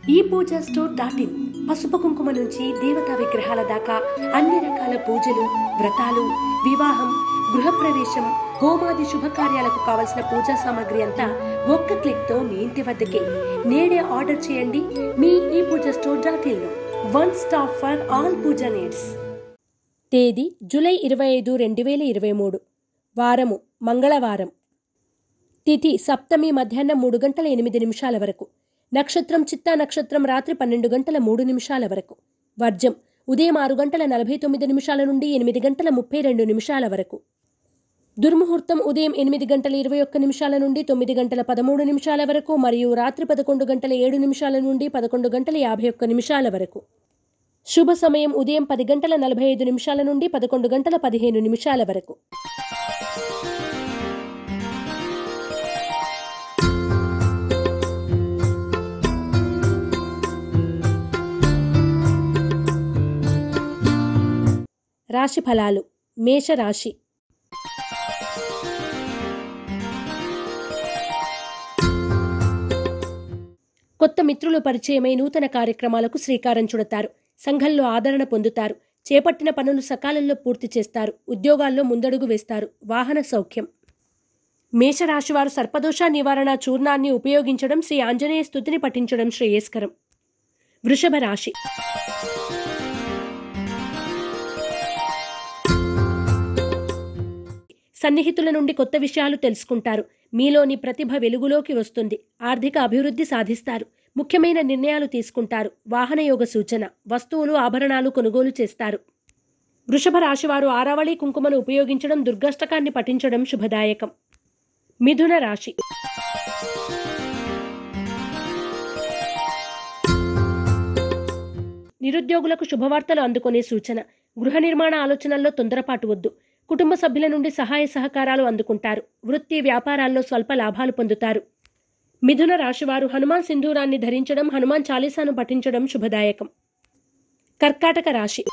ఈ Puja store dot in పసుపు కుంకుమ నుంచి దేవతా విగ్రహాల దాకా అన్ని రకాల పూజలు వ్రతాలు వివాహం గృహప్రవేశం హోమాది శుభకార్యాలకు కావలసిన పూజా సామాగ్రి అంతా ఒక్క క్లిక్ తో మీ ఇంటి వద్దకే నేడే ఆర్డర్ చేయండి మీ ఈ పూజ స్టోర్ డాట్ ఇన్ లో one stop for all puja needs తేదీ జూలై ఇరవై ఐదు రెండు వేల ఇరవై మూడు వారము మంగళవారం తిథి సప్తమి మధ్యాహ్నం మూడు గంటల ఎనిమిది నిమిషాల వరకు నక్షత్రం చిత్తా నక్షత్రం రాత్రి పన్నెండు గంటల మూడు నిమిషాల వరకు వర్జం ఉదయం ఆరు గంటల నలభై తొమ్మిది నిమిషాల నుండి ఎనిమిది గంటల ముప్పై రెండు నిమిషాల వరకు దుర్ముహూర్తం ఉదయం ఎనిమిది గంటల ఇరవై ఒక్క నిమిషాల నుండి తొమ్మిది గంటల పదమూడు నిమిషాల వరకు మరియు రాత్రి పదకొండు గంటల ఏడు నిమిషాల నుండి పదకొండు గంటల యాభై ఒక్క నిమిషాల వరకు శుభ సమయం ఉదయం పది గంటల నలభై ఐదు నిమిషాల నుండి పదకొండు గంటల పదిహేను నిమిషాల వరకు రాశి ఫలాలు మేషరాశి కొత్త మిత్రులు పరిచయమై నూతన కార్యక్రమాలకు శ్రీకారం చుడతారు సంఘంలో ఆదరణ పొందుతారు చేపట్టిన పనులు సకాలంలో పూర్తి చేస్తారు ఉద్యోగాల్లో ముందడుగు వేస్తారు వాహన సౌఖ్యం మేషరాశివారు సర్పదోష నివారణ చూర్ణాన్ని ఉపయోగించడం శ్రీ ఆంజనేయ స్తుతిని పఠించడం శ్రేయస్కరం వృషభ రాశి సన్నిహితుల నుండి కొత్త విషయాలు తెలుసుకుంటారు మీలోని ప్రతిభ వెలుగులోకి వస్తుంది ఆర్థిక అభివృద్ధి సాధిస్తారు ముఖ్యమైన నిర్ణయాలు తీసుకుంటారు వాహనయోగ సూచన వస్తువులు ఆభరణాలు కొనుగోలు చేస్తారు వృషభ రాశివారు ఆరావళి కుంకుమను ఉపయోగించడం దుర్గష్టకాన్ని పఠించడం శుభదాయకం మిథున రాశి నిరుద్యోగులకు శుభవార్తలు అందుకునే సూచన గృహ నిర్మాణ ఆలోచనల్లో తొందరపాటు వద్దు కుటుంబ సభ్యుల నుండి సహాయ సహకారాలు అందుకుంటారు వృత్తి వ్యాపారాల్లో స్వల్ప లాభాలు పొందుతారు మిథున రాశివారు హనుమాన్ సింధూరాన్ని ధరించడం హనుమాన్ చాలీసాను పఠించడం శుభదాయకం కర్కాటక రాశి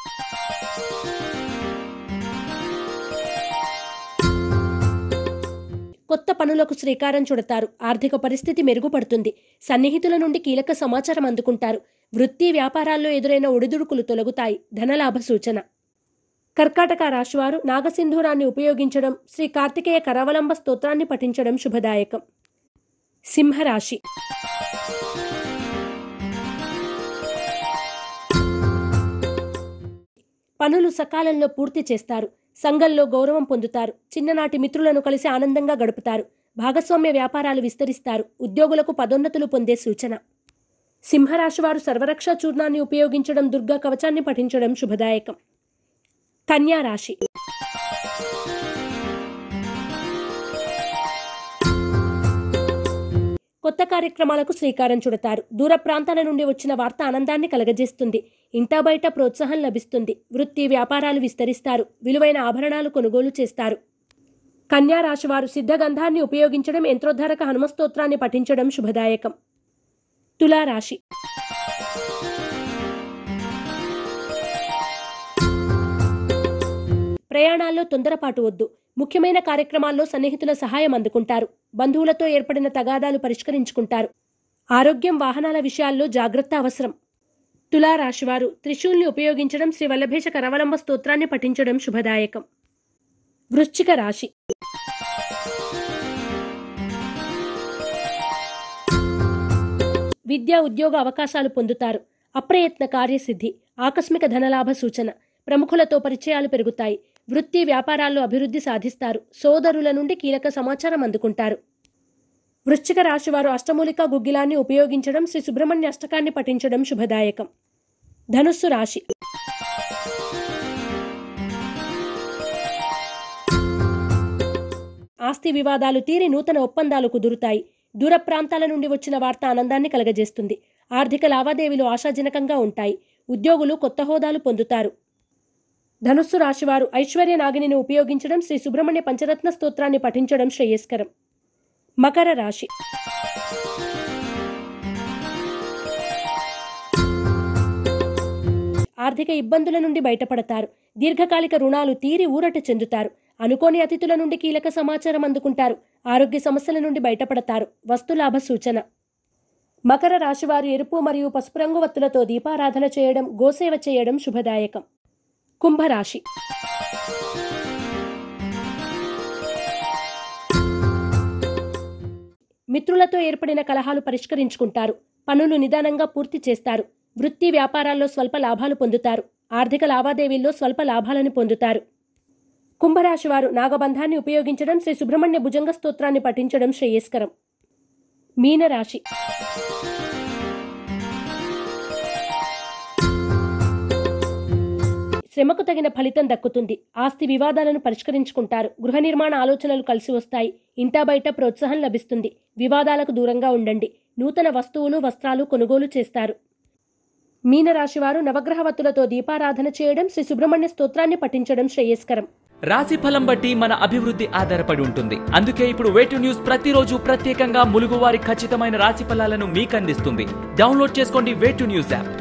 కొత్త పనులకు శ్రీకారం చుడతారు ఆర్థిక పరిస్థితి మెరుగుపడుతుంది సన్నిహితుల నుండి కీలక సమాచారం అందుకుంటారు వృత్తి వ్యాపారాల్లో ఎదురైన ఒడిదుడుకులు తొలగుతాయి ధనలాభ సూచన కర్కాటక రాశివారు నాగసింధూరాన్ని ఉపయోగించడం శ్రీ కార్తికేయ కరవలంబ స్తోత్రాన్ని పఠించడం శుభదాయకం సింహరాశి పనులు సకాలంలో పూర్తి చేస్తారు సంఘంలో గౌరవం పొందుతారు చిన్ననాటి మిత్రులను కలిసి ఆనందంగా గడుపుతారు భాగస్వామ్య వ్యాపారాలు విస్తరిస్తారు ఉద్యోగులకు పదోన్నతులు పొందే సూచన సింహరాశివారు సర్వరక్ష చూర్ణాన్ని ఉపయోగించడం దుర్గా కవచాన్ని పఠించడం శుభదాయకం కన్యా రాశి కొత్త కార్యక్రమాలకు శ్రీకారం చుడతారు దూర ప్రాంతాల నుండి వచ్చిన వార్త ఆనందాన్ని కలగజేస్తుంది ఇంటా బయట ప్రోత్సాహం లభిస్తుంది వృత్తి వ్యాపారాలు విస్తరిస్తారు విలువైన ఆభరణాలు కొనుగోలు చేస్తారు కన్యా రాశివారు సిద్ధగంధాన్ని ఉపయోగించడం యంత్రోద్ధారక హనుమస్తోత్రాన్ని పఠించడం శుభదాయకం తులారాశి ప్రయాణాల్లో తొందరపాటు వద్దు ముఖ్యమైన కార్యక్రమాల్లో సన్నిహితుల సహాయం అందుకుంటారు బంధువులతో ఏర్పడిన తగాదాలు పరిష్కరించుకుంటారు ఆరోగ్యం వాహనాల విషయాల్లో జాగ్రత్త అవసరం తులా రాశివారు త్రిశూల్ని ఉపయోగించడం శ్రీ వల్లభేష కరవలంబ స్తోత్రాన్ని పఠించడం శుభదాయకం వృశ్చిక రాశి విద్యా ఉద్యోగ అవకాశాలు పొందుతారు అప్రయత్న కార్యసిద్ధి ఆకస్మిక ధనలాభ సూచన ప్రముఖులతో పరిచయాలు పెరుగుతాయి వృత్తి వ్యాపారాల్లో అభివృద్ధి సాధిస్తారు సోదరుల నుండి కీలక సమాచారం అందుకుంటారు వృశ్చిక రాశివారు అష్టమూలిక గుగ్గిలాన్ని ఉపయోగించడం శ్రీ సుబ్రహ్మణ్య అష్టకాన్ని పఠించడం శుభదాయకం ధనుస్సు రాశి ఆస్తి వివాదాలు తీరి నూతన ఒప్పందాలు కుదురుతాయి దూర ప్రాంతాల నుండి వచ్చిన వార్త ఆనందాన్ని కలగజేస్తుంది ఆర్థిక లావాదేవీలు ఆశాజనకంగా ఉంటాయి ఉద్యోగులు కొత్త హోదాలు పొందుతారు ధనుస్సు రాశివారు ఐశ్వర్య నాగిని ఉపయోగించడం శ్రీ సుబ్రహ్మణ్య పంచరత్న స్తోత్రాన్ని పఠించడం శ్రేయస్కరం మకర రాశి ఆర్థిక ఇబ్బందుల నుండి బయటపడతారు దీర్ఘకాలిక రుణాలు తీరి ఊరట చెందుతారు అనుకోని అతిథుల నుండి కీలక సమాచారం అందుకుంటారు ఆరోగ్య సమస్యల నుండి బయటపడతారు వస్తులాభ సూచన మకర రాశివారు ఎరుపు మరియు పసుపు రంగు వత్తులతో దీపారాధన చేయడం గోసేవ చేయడం శుభదాయకం కుంభరాశి మిత్రులతో ఏర్పడిన కలహాలు పరిష్కరించుకుంటారు పనులు నిదానంగా పూర్తి చేస్తారు వృత్తి వ్యాపారాల్లో స్వల్ప లాభాలు పొందుతారు ఆర్థిక లావాదేవీల్లో స్వల్ప లాభాలను పొందుతారు కుంభరాశి వారు నాగబంధాన్ని ఉపయోగించడం శ్రీ సుబ్రహ్మణ్య భుజంగ స్తోత్రాన్ని పఠించడం శ్రేయస్కరం మీనరాశి శ్రమకు తగిన ఫలితం దక్కుతుంది ఆస్తి వివాదాలను పరిష్కరించుకుంటారు గృహ నిర్మాణ ఆలోచనలు కలిసి వస్తాయి ఇంటా బయట ప్రోత్సాహం లభిస్తుంది వివాదాలకు దూరంగా ఉండండి నూతన వస్తువులు వస్త్రాలు కొనుగోలు చేస్తారు మీనరాశివారు నవగ్రహవత్తులతో దీపారాధన చేయడం శ్రీ సుబ్రహ్మణ్య స్తోత్రాన్ని పఠించడం శ్రేయస్కరం రాశి ఫలం బట్టి మన అభివృద్ధి ఆధారపడి ఉంటుంది అందుకే ఇప్పుడు వేటు న్యూస్ ప్రతిరోజు ప్రత్యేకంగా ములుగువారి ఖచ్చితమైన రాశి ఫలాలను మీకు అందిస్తుంది డౌన్లోడ్ చేసుకోండి వేటు న్యూస్ యాప్